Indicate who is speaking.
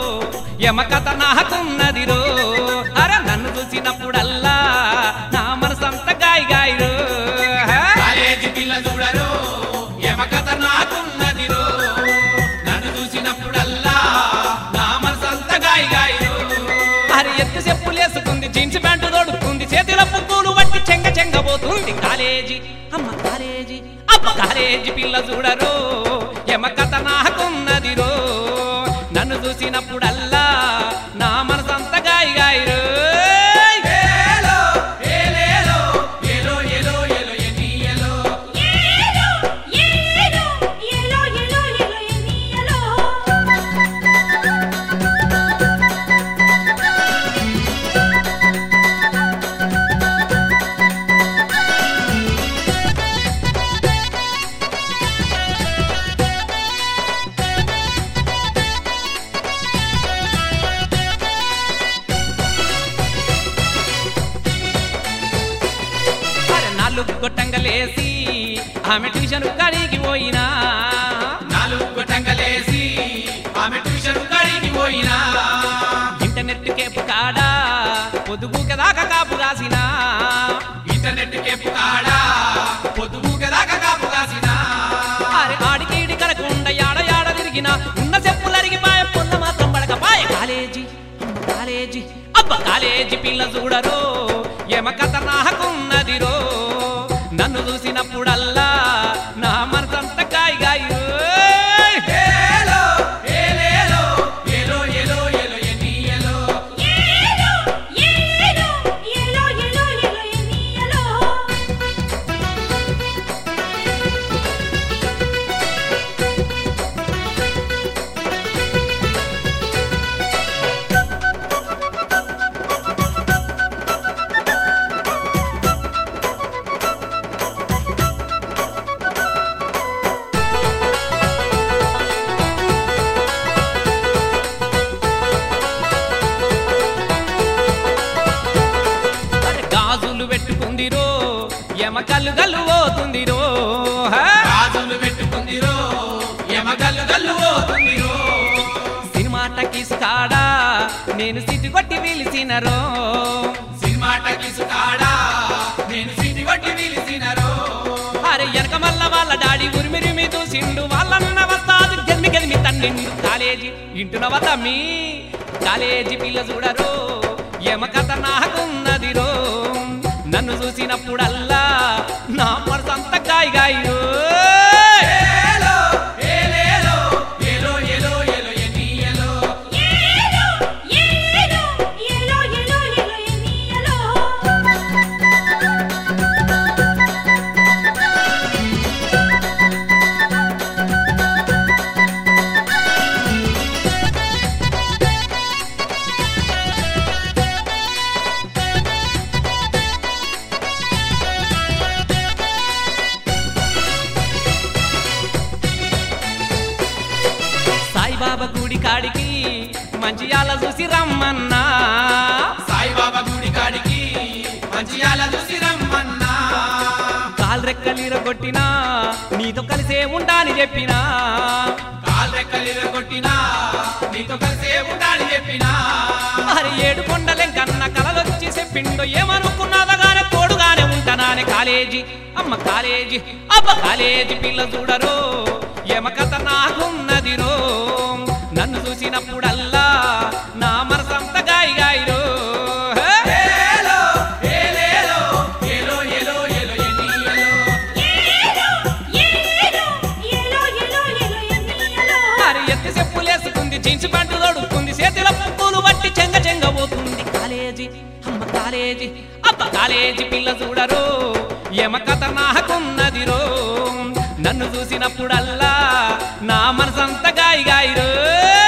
Speaker 1: యమకథ నాకున్నదిరో అర నన్ను చూసినప్పుడల్లా నా మనసంత గాయ గాయరు
Speaker 2: కాలేజీ పిల్ల చూడరు యమకథ నాకున్నదిరో నన్ను చూసినప్పుడల్లా నా మనసంతా గాయ గాయరు
Speaker 1: అరే ఎత్తు చెప్పులేసుకుంది జీన్స్ ప్యాంటు తోడుకుంది చేతిలో పువ్వులు వట్టి చెంగ చెంగబోతుంది కాలేజీ అమ్మ కాలేజీ అమ్మ కాలేజీ పిల్ల చూడరు యమకథ నాకున్నదిరో నన్ను చూసినప్పుడల్లా నా మనసంత గాయ గాయరు
Speaker 2: ఏలో ఏలేలో ఏలో ఏలో ఏలో ఎన్ని ఏలో
Speaker 3: ఏలో ఏలో ఏలో ఏలో ఏలో ఎనియలో
Speaker 1: అరే నాలుగు గొట్టంగలేసి ఆమె ట్యూషన్ కడిగి పోయినా
Speaker 2: నాలుగు గొట్టంగలేసి ఆమె ట్యూషన్ కడిగి పోయినా
Speaker 1: ఇంటర్నెట్ కేపు కాడా పొదుగు దాకా కాపు కాసినా
Speaker 2: ఇంటర్నెట్ కేపు కాడా పొద్దుగు దాకా కాపు కాసినా
Speaker 1: అరే ఆడికి ఈడి కలకుండా యాడ యాడ తిరిగిన ఉన్న చెప్పులరిగి పాయ పొల్ల మాత్రం పడకపాయ కాలేజీ అమ్మ కాలేజీ అబ్బ కాలేజీ పిల్ల చూడరో ఎమ కథ నాకున్నదిరో నన్ను చూసినప్పుడల్లా నా మనసంత గాయ గాయు
Speaker 2: ఏలో ఏలేలో ఏలో ఏలో ఏలో ఎన్ని ఏలో
Speaker 3: ఏలో ఏలో ఏలో ఏలో ఏలో ఎనియలో
Speaker 1: అరే గాజులు పెట్టుకుందిరో ఎమ కల్లు గల్లు పోతుందిరో హా?
Speaker 2: రాజులు పెట్టుకుందిరో యమగల్లు గల్లు పోతుందిరో
Speaker 1: సినిమా టకీస్ కాడా నేను సిటి కొట్టి పిలిచినరో
Speaker 2: సినిమా టకీసు కాడా నేను సిటి వట్టి నిలిచినరో
Speaker 1: అరే వెనక మల్ల వాళ్ళ డాడీ ఉరిమిరిమి చూసిండు వాళ్ళన్న వస్తాదు గెలిమి గెలిమి తన్నిండు కాలేజీ ఇంటున్న తమ్మి కాలేజీ పిల్ల చూడరు ఎమ కథ నాకున్నదిరో నన్ను చూసినప్పుడల్లా నా మనసంత గాయ గాయో
Speaker 2: ఏలో ఏలేలో ఏలో ఏలో ఏలో ఎన్ని ఏలో
Speaker 3: ఏలో ఏలో ఏలో ఏలో ఏలో ఎనియలో
Speaker 1: సాయిబాబా గుడి కాడికి మంచి ఆల చూసి రమ్మన్నా
Speaker 2: సాయిబాబా గుడి కాడికి మంచియాల చూసి రమ్మన్నా
Speaker 1: కాలు రెక్కలీర కొట్టినా నీతో కలిసే ఉంటాని చెప్పినా
Speaker 2: కాల్ రెక్కలు కొట్టినా నీతో కలిసే ఉండాలని చెప్పినా
Speaker 1: మరి ఏడు కొండలే కన్న కలలొచ్చి చెప్పిండో ఏమనుకున్నదగానే తోడుగానే ఉంటానానే కాలేజీ అమ్మ కాలేజీ అబ్బ కాలేజీ పిల్ల చూడరు ఎమ కథ నాకున్నదిరో నన్ను చూసినప్పుడల్లా నా మనసంత గాయ గాయరో
Speaker 2: ఏలో ఏలేలో ఏలో ఏలో ఏలో ఎన్ని ఏలో
Speaker 3: ఏలో ఏలో ఏలో ఏలో ఎనియలో
Speaker 1: మరి ఎత్తి చెప్పులేసుకుంది జీన్స్ ప్యాంటు తొడుక్కుంది చేతిలో పువ్వులు బట్టి చెంగ చెంగ పోతుంది కాలేజీ అమ్మ కాలేజీ అబ్బ కాలేజీ పిల్ల చూడరు ఎమ కథ నాకున్నదిరో నన్ను చూసినప్పుడల్లా నా మనసంత గాయ గాయరు